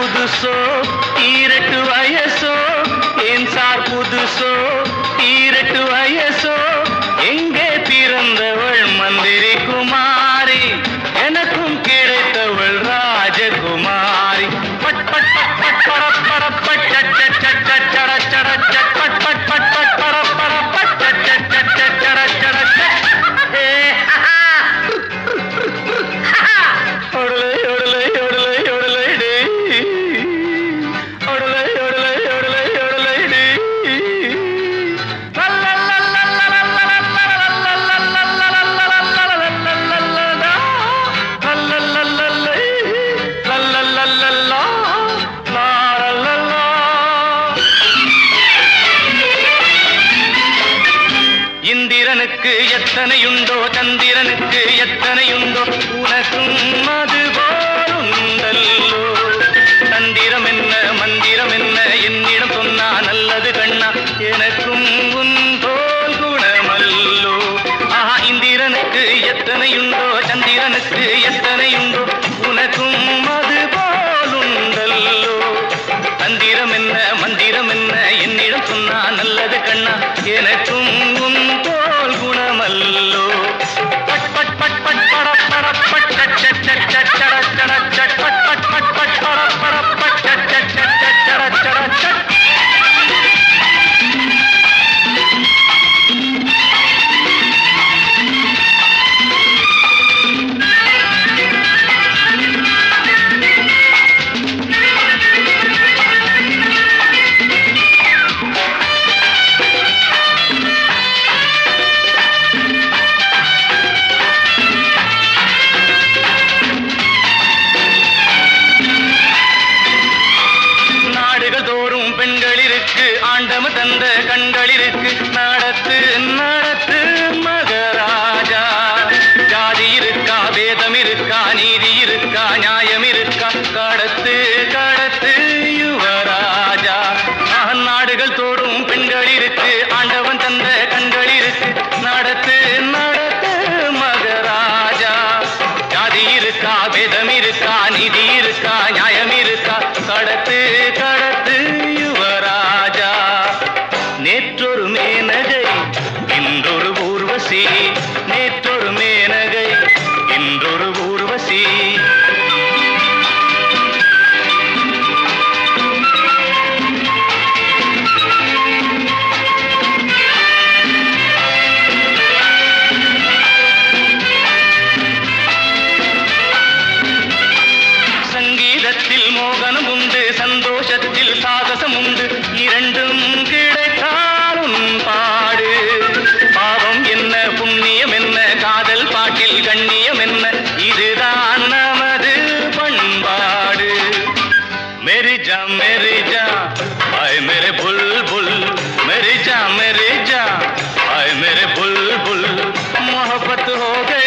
புதுசோ ஈரட்டு வயசோ ஏன் சார் புதுசோ ஈரட்டு வயசோ எங்கே பிறந்தவள் மந்திரி குமாரி எனக்கும் கிடைத்தவள் ராஜகுமாரி பட் பட் பட் பட் பட பட பட் சட் சட் சட் சட் சட சட சட் பட் பட் பட் பட் பட பட பட் சட் சட் சட் சட் சட சட சட் ஹே ஹா ஹா ஒடலை ஒடலை ஒடலை ஒடலை டே ஒடலை ஒடலை ஒடலை ஒடலை டே இந்திரனுக்கு எத்தனையுண்டோ சந்திரனுக்கு எத்தனையுண்டோ உனக்கும் அது போலுண்டல்லோ தந்திரம் என்ன மந்திரம் என்ன என்னிடம் சொன்னா நல்லது கண்ணா எனக்கும் உன் போல் குணமல்லோ ஆஹா இந்திரனுக்கு எத்தனையுண்டோ சந்திரனுக்கு எத்தனையுண்டோ உனக்கும் அது போலுண்டல்லோ தந்திரம் என்ன மந்திரம் என்ன என்னிடம் சொன்னா நல்லது கண்ணா எனக்கும் உன் போல் குணமல்லோ பட் பட் பட் பட் பட பட பட் சட் சட் சட் சட் சட சட சட் பட் பட் பட் பட் பட பட பட் சட் சட் சட் சட் சட சட சட் நாடுகள் தோறும் பெண்கள் இருக்கு ஆண்டம தந்த கண்கள் இருக்கு நடத்து நடத்து மகராஜா ஜாதி இருக்கா வேதம் இருக்கா நீதி இருக்கா நியாயம் இருக்கா கடத்து கடத்து யுவராஜா ஆஹ், நாடுகள் தோறும் பெண்கள் இருக்கு ஆண்டவன் தந்த கண்கள் இருக்கு நடத்து நடத்து மகராஜா ஜாதி இருக்கா வேதம் இருக்கா நிதி இருக்கா நியாயம் இருக்கா கடத்து கடத்து யுவராஜா நேற்றொரு மேனகை இன்றொரு ஊர்வசி நேற்றொரு மேனகை இன்றொரு ஊர்வசி சங்கீதத்தில் மோகனம் உண்டு சந்தோஷத்தில் சாகசம் உண்டு இரண்டும் கிடைத்தாலும் பாடு பாவம் என்ன புண்ணியம் என்ன காதல் பாட்டில் கண்ணியம் என்ன இதுதான் நமது பண்பாடு मेरी जा मेरी जा आए मेरे बुलबुल मेरी जा मेरी जा आए मेरे बुलबुल मोहब्बत हो गई